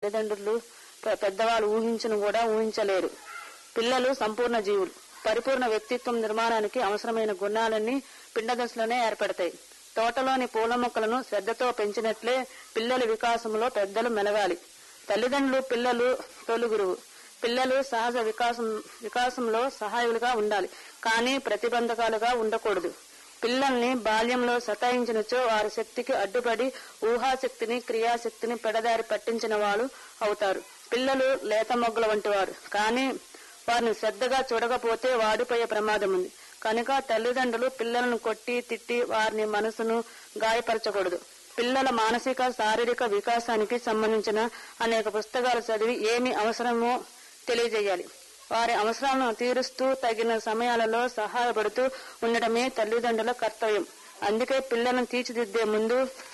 తల్లిదండ్రులు పె- పెద్దవాళ్ళు ఊహించను కూడా ఊహించలేరు పిల్లలు సంపూర్ణ జీవులు పరిపూర్ణ వ్యక్తిత్వం నిర్మాణానికి అవసరమైన గుణాలన్నీ పిండ దశలోనే ఏర్పడతాయి తోటలోని పూల మొక్కలను శ్రద్ధతో పెంచినట్లే పిల్లల వికాసంలో పెద్దలు మెలగాలి తల్లిదండ్రులు పిల్లలు తొలి గురువు పిల్లలు సహజ వికాసం వికాసంలో సహాయులుగా ఉండాలి కానీ ప్రతిబంధకాలుగా ఉండకూడదు పిల్లల్ని బాల్యంలో సతాయించినచో వారి శక్తికి అడ్డుపడి ఊహాశక్తిని క్రియాశక్తిని పెడదారి పట్టించిన వాళ్ళు అవుతారు పిల్లలు లేత మొగ్గల వంటి వారు కానీ వారిని శ్రద్ధగా చూడకపోతే వాడిపోయే ప్రమాదం ఉంది కనుక తల్లిదండ్రులు పిల్లలను కొట్టి తిట్టి వారిని మనసును గాయపరచకూడదు పిల్లల మానసిక శారీరక వికాసానికి సంబంధించిన అనేక పుస్తకాలు చదివి ఏమి అవసరమో తెలియజేయాలి వారి అవసరాలను తీరుస్తూ తగిన సమయాలలో సహాయపడుతూ ఉండటమే తల్లిదండ్రుల కర్తవ్యం అందుకే పిల్లలను తీర్చిదిద్దే ముందు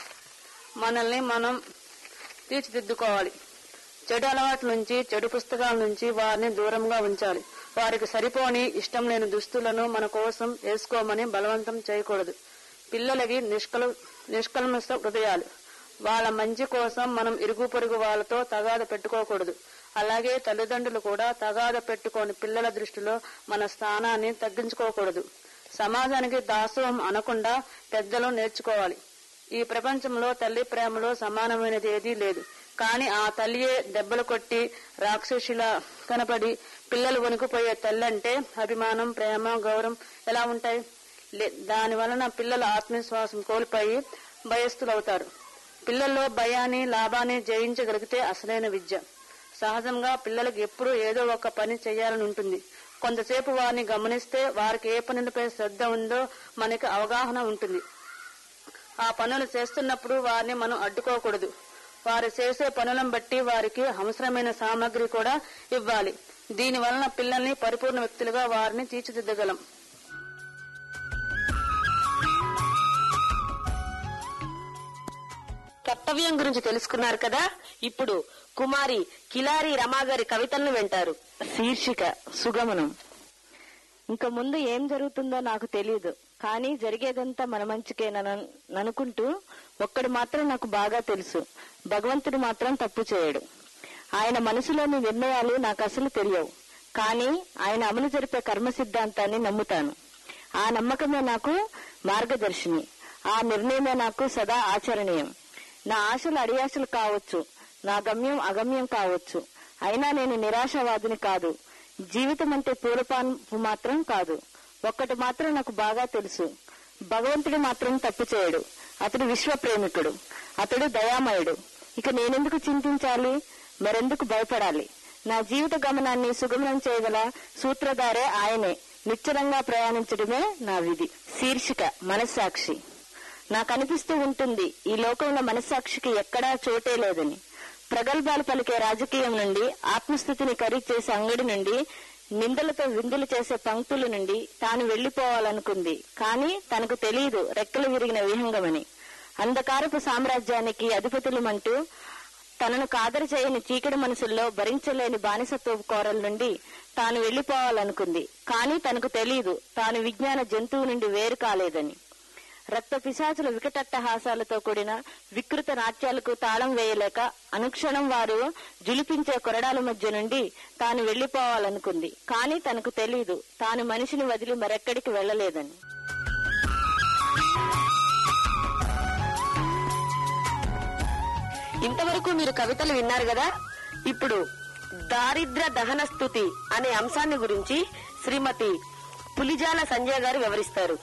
మనల్ని మనం తీర్చిదిద్దుకోవాలి చెడు అలవాట్ల నుంచి చెడు పుస్తకాల నుంచి వారిని దూరంగా ఉంచాలి వారికి సరిపోని ఇష్టం లేని దుస్తులను మన కోసం వేసుకోమని బలవంతం చేయకూడదు పిల్లలకి నిష్కల నిష్కల్మష హృదయాలు వాళ్ళ మంచి కోసం మనం ఇరుగు పొరుగు వాళ్ళతో తగాద పెట్టుకోకూడదు అలాగే తల్లిదండ్రులు కూడా తగాద పెట్టుకోని పిల్లల దృష్టిలో మన స్థానాన్ని తగ్గించుకోకూడదు సమాజానికి దాసోహం అనకుండా పెద్దలు నేర్చుకోవాలి ఈ ప్రపంచంలో తల్లి ప్రేమలో సమానమైనది ఏదీ లేదు కానీ ఆ తల్లియే దెబ్బలు కొట్టి రాక్షసిలా కనపడి పిల్లలు వణుకుపోయే తల్లి అంటే అభిమానం ప్రేమ గౌరవం ఎలా ఉంటాయి లే- దాని వలన పిల్లల ఆత్మవిశ్వాసం కోల్పోయి భయస్థులవుతారు పిల్లల్లో భయాన్ని లాభాన్ని జయించగలిగితే అసలైన విద్య సహజంగా పిల్లలకు ఎప్పుడూ ఏదో ఒక పని చేయాలని ఉంటుంది కొంతసేపు వారిని గమనిస్తే వారికి ఏ పనులపై శ్రద్ధ ఉందో మనకి అవగాహన ఉంటుంది ఆ పనులు చేస్తున్నప్పుడు వారిని మనం అడ్డుకోకూడదు వారు చేసే పనులను బట్టి వారికి అవసరమైన సామాగ్రి కూడా ఇవ్వాలి దీని వలన పిల్లల్ని పరిపూర్ణ వ్యక్తులుగా వారిని తీర్చిదిద్దగలం కర్తవ్యం గురించి తెలుసుకున్నారు కదా ఇప్పుడు కుమారి కిలారి రమాగారి కవితలను వింటారు శీర్షిక సుగమనం ఇంక ముందు ఏం జరుగుతుందో నాకు తెలియదు కానీ జరిగేదంతా మన మంచికేననుకుంటూ ఒక్కడు మాత్రం నాకు బాగా తెలుసు భగవంతుడు మాత్రం తప్పు చేయడు ఆయన మనసులోని నిర్ణయాలు నాకు అసలు తెలియవు కానీ ఆయన అమలు జరిపే కర్మ సిద్ధాంతాన్ని నమ్ముతాను ఆ నమ్మకమే నాకు మార్గదర్శిని ఆ నిర్ణయమే నాకు సదా ఆచరణీయం నా ఆశలు అడియాశలు కావచ్చు నా గమ్యం అగమ్యం కావచ్చు అయినా నేను నిరాశవాదిని కాదు జీవితం అంటే పూలపాన్పు మాత్రం కాదు ఒక్కటి మాత్రం నాకు బాగా తెలుసు భగవంతుడు మాత్రం తప్పు చేయడు అతడు విశ్వ ప్రేమికుడు అతడు దయామయుడు ఇక నేనెందుకు చింతించాలి మరెందుకు భయపడాలి నా జీవిత గమనాన్ని సుగమనం చేయగల సూత్రధారే ఆయనే నిశ్చలంగా ప్రయాణించడమే నా విధి శీర్షిక మనస్సాక్షి నాకు అనిపిస్తూ ఉంటుంది ఈ లోకంలో మనస్సాక్షికి ఎక్కడా చోటే లేదని ప్రగల్భాలు పలికే రాజకీయం నుండి ఆత్మస్థితిని ఖరీదు చేసే అంగడి నుండి నిందలతో విందులు చేసే పంక్తుల నుండి తాను వెళ్లిపోవాలనుకుంది కానీ తనకు తెలియదు రెక్కలు విరిగిన విహంగమని అంధకారపు సామ్రాజ్యానికి అధిపతులమంటూ తనను కాదరు చేయని చీకటి మనసుల్లో భరించలేని బానిసత్వపు కోరల నుండి తాను వెళ్లిపోవాలనుకుంది కానీ తనకు తెలియదు తాను విజ్ఞాన జంతువు నుండి వేరు కాలేదని రక్త పిశాచుల వికటట్టహాసాలతో కూడిన వికృత నాట్యాలకు తాళం వేయలేక అనుక్షణం వారు జులిపించే కొరడాల మధ్య నుండి తాను వెళ్లిపోవాలనుకుంది కానీ తనకు తెలియదు తాను మనిషిని వదిలి మరెక్కడికి వెళ్లలేదని ఇంతవరకు మీరు కవితలు విన్నారు కదా ఇప్పుడు దారిద్ర దహన స్థుతి అనే అంశాన్ని గురించి శ్రీమతి పులిజాల సంజయ్ గారు వివరిస్తారు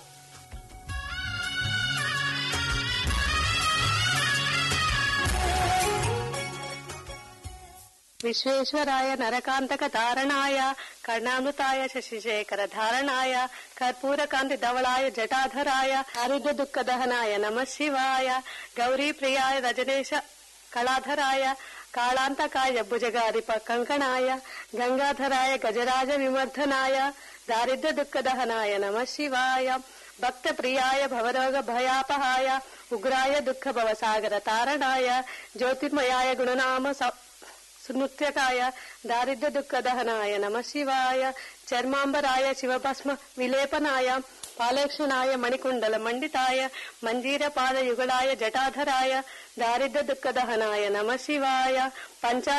విశ్వేశ్వరాయ నరకాంతక ధారణాయ కర్ణామృతాయ శశిశేఖర ధారణాయ కర్పూరకాంతి ధవళాయ జటాధరాయ హరిద్ర దుఃఖ దహనాయ నమ శివాయ గౌరీ ప్రియాయ రజనేశ కళాధరాయ కాళాంతకాయ భుజగారిప కంకణాయ గంగాధరాయ గజరాజ విమర్ధనాయ దారిద్ర దుఃఖ దహనాయ నమ శివాయ భక్త ప్రియాయ భవరోగ భయాపహాయ ఉగ్రాయ దుఃఖ భవసాగర తారణాయ జ్యోతిర్మయాయ గుణనామ స- సునృత్యకాయ దారిద్ర దుఃఖ దహనాయ నమ శివాయ చర్మాంబరాయ శివభస్మ విలేపనాయ పాలేక్షణాయ మణికుండల మండితాయ మంజీర పాద యుగళాయ జటాధరాయ దారిద్ర దుఃఖ దహనాయ నమ శివాయ పంచా